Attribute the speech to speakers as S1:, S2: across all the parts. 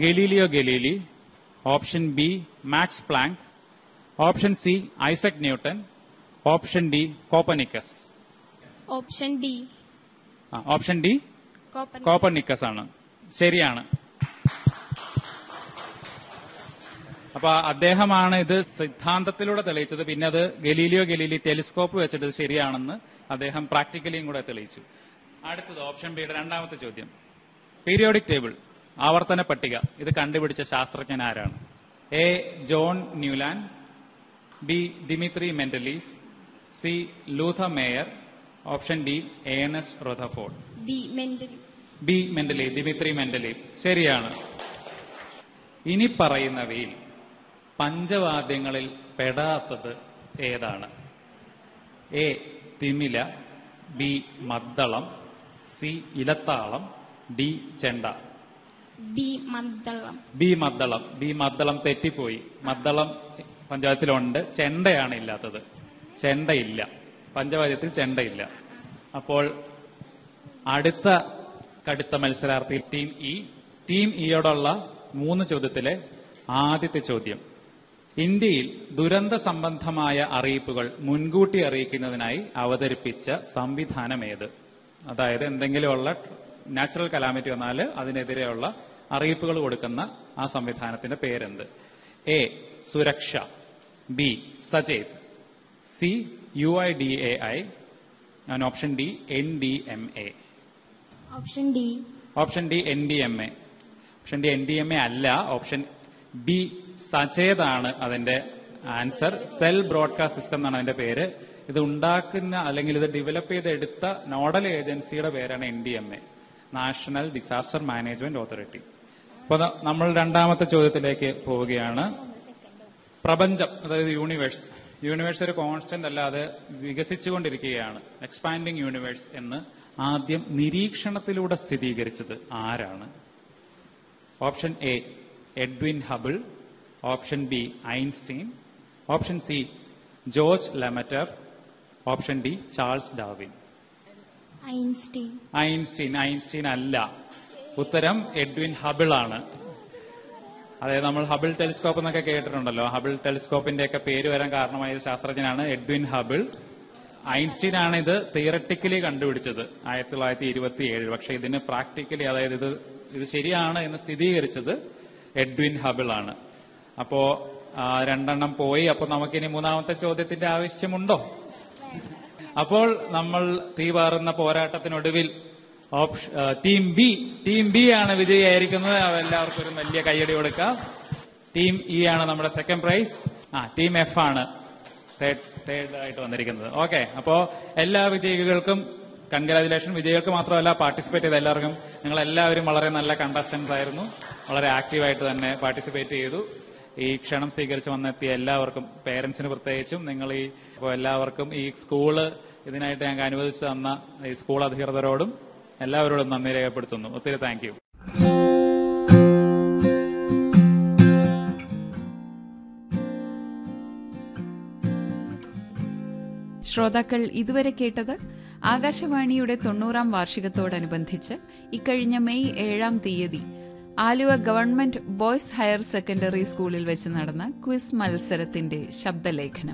S1: Galileo Galilei option B Max Planck option C Isaac Newton option D Copernicus
S2: option D
S1: ആ, option D Copernicus ആണ് ശരിയാണ് അപ്പൊ അദ്ദേഹമാണ് ഇത് സിദ്ധാന്തത്തിലൂടെ തെളിയിച്ചത് പിന്നെ അത് ഗലീലിയോ ഗലീലി ടെലിസ്കോപ്പ് വെച്ചിട്ട് ഇത് ശരിയാണെന്ന് അദ്ദേഹം പ്രാക്ടിക്കലിയും കൂടെ തെളിയിച്ചു അടുത്തത് ഓപ്ഷൻ ബിയുടെ രണ്ടാമത്തെ ചോദ്യം പീരിയോഡിക് ടേബിൾ ആവർത്തന പട്ടിക ഇത് കണ്ടുപിടിച്ച ശാസ്ത്രജ്ഞൻ ആരാണ് A John Newlands B Dmitri മെന്റലീഫ് C Lothar Meyer option D Ernest Rutherford
S2: B Mendel
S1: B Mendeleev Dmitri Mendeleev ശരിയാണ് ഇനി പറയുന്നവയിൽ പഞ്ചവാദ്യങ്ങളിൽ പെടാത്തത് ഏതാണ് എ തിമില ബി മദ്ദളം സി ഇലത്താളം ഡി ചെണ്ട
S2: ബി മദ്ദളം
S1: ബി മദ്ദളം ബി മദ്ദളം തെറ്റിപ്പോയി മദ്ദളം പഞ്ചായത്തിലുണ്ട് ചെണ്ടയാണ് ഇല്ലാത്തത് ചെണ്ടയില്ല പഞ്ചവാദ്യത്തിൽ ചെണ്ടയില്ല അപ്പോൾ അടുത്ത കടുത്ത മത്സരാർത്ഥി ടീം ഇ ടീം ഇയോടുള്ള മൂന്ന് ചോദ്യത്തിലെ ആദ്യത്തെ ചോദ്യം ഇന്ത്യയിൽ ദുരന്ത സംബന്ധമായ അറിയിപ്പുകൾ മുൻകൂട്ടി അറിയിക്കുന്നതിനായി അവതരിപ്പിച്ച സംവിധാനം ഏത് അതായത് എന്തെങ്കിലുമുള്ള നാച്ചുറൽ കലാമിറ്റി വന്നാൽ അതിനെതിരെയുള്ള അറിയിപ്പുകൾ കൊടുക്കുന്ന ആ സംവിധാനത്തിന്റെ പേരെന്ത് A Suraksha B Sachet C U I D A I and option D N D M A
S2: option D
S1: option D N D M A option D N D M A അല്ല option B സചേതാണ് അതിന്റെ answer cell broadcast system എന്നാണ് അതിന്റെ പേര് ഇത് ഉണ്ടാക്കുന്ന അല്ലെങ്കിൽ ഇത് ഡെവലപ്പ് ചെയ്തെടുത്ത നോഡൽ ഏജൻസിയുടെ പേരാണ് N D M A national disaster management authority അപ്പൊ ന- നമ്മൾ രണ്ടാമത്തെ ചോദ്യത്തിലേക്ക് പോവുകയാണ് പ്രപഞ്ചം അതായത് യൂണിവേഴ്സ് യൂണിവേഴ്സ് ഒരു കോൺസ്റ്റന്റ് അല്ലാതെ വികസിച്ചുകൊണ്ടിരിക്കുകയാണ് എക്സ്പാൻഡിങ് യൂണിവേഴ്സ് എന്ന് ആദ്യം നിരീക്ഷണത്തിലൂടെ സ്ഥിരീകരിച്ചത് ആരാണ് option A Edwin Hubble option B Einstein option C Georges Lemaitre option D Charles Darwin
S2: Einstein
S1: Einstein Einstein അല്ല ഉത്തരം എഡ്വിൻ ഹബിൾ ആണ് അതായത് നമ്മൾ ഹബിൾ ടെലിസ്കോപ്പ് എന്നൊക്കെ കേട്ടിട്ടുണ്ടല്ലോ ഹബിൾ ടെലിസ്കോപ്പിന്റെ ഒക്കെ പേര് വരാൻ കാരണമായ ഒരു ശാസ്ത്രജ്ഞനാണ് എഡ്വിൻ ഹബിൾ ഐൻസ്റ്റീൻ ആണ് ഇത് തിയറട്ടിക്കലി കണ്ടുപിടിച്ചത് ആയിരത്തി തൊള്ളായിരത്തി ഇരുപത്തി ഏഴ് പക്ഷെ ഇതിന് പ്രാക്ടിക്കലി അതായത് ഇത് ഇത് ശരിയാണ് എന്ന് സ്ഥിരീകരിച്ചത് എഡ്വിൻ ഹബിൾ ആണ് അപ്പോ ആ, രണ്ടെണ്ണം പോയി അപ്പൊ നമുക്കിനി മൂന്നാമത്തെ ചോദ്യത്തിന്റെ ആവശ്യമുണ്ടോ അപ്പോൾ നമ്മൾ തീപാറുന്ന പോരാട്ടത്തിനൊടുവിൽ ഓപ്ഷ- ആ, ടീം ബി ടീം ബി ആണ് വിജയിയായിരിക്കുന്നത് അവ എല്ലാവർക്കും ഒരു വലിയ കയ്യടി കൊടുക്കാം ടീം ഇ ആണ് നമ്മുടെ സെക്കൻഡ് പ്രൈസ് ആ ടീം എഫ് ആണ് തേർഡ് തേർഡ് ആയിട്ട് വന്നിരിക്കുന്നത് ഓക്കെ അപ്പോ എല്ലാ വിജയികൾക്കും കൺഗ്രാജുലേഷൻ വിജയികൾക്ക് മാത്രമല്ല പാർട്ടിസിപ്പേറ്റ് ചെയ്ത എല്ലാവർക്കും നിങ്ങൾ എല്ലാവരും വളരെ നല്ല കണ്ടസ്റ്റൻസ് ആയിരുന്നു വളരെ ആക്റ്റീവായിട്ട് തന്നെ പാർട്ടിസിപ്പേറ്റ് ചെയ്തു ഈ ക്ഷണം സ്വീകരിച്ച് വന്നെത്തിയ എല്ലാവർക്കും പേരൻസിന് പ്രത്യേകിച്ചും നിങ്ങൾ ഈ അപ്പോൾ എല്ലാവർക്കും ഈ സ്കൂള് ഇതിനായിട്ട് ഞങ്ങൾക്ക് അനുവദിച്ചു തന്ന ഈ സ്കൂൾ അധികൃതരോടും എല്ലാവരോടും നന്ദി രേഖപ്പെടുത്തുന്നു ഒത്തിരി താങ്ക് യു
S3: ശ്രോതാക്കൾ ഇതുവരെ കേട്ടത് ആകാശവാണിയുടെ തൊണ്ണൂറാം വാർഷികത്തോടനുബന്ധിച്ച് ഇക്കഴിഞ്ഞ മെയ് ഏഴാം തീയതി Aluva government boys higher secondary സ്കൂളിൽ വെച്ച് നടന്ന ക്വിസ് മത്സരത്തിന്റെ ശബ്ദലേഖനം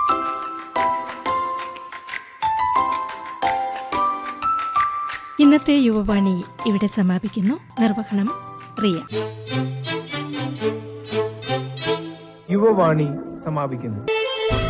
S4: ഇന്നത്തെ യുവവാണി ഇവിടെ സമാപിക്കുന്നു നിർവഹണം റിയ
S5: യുവവാണി സമാപിക്കുന്നു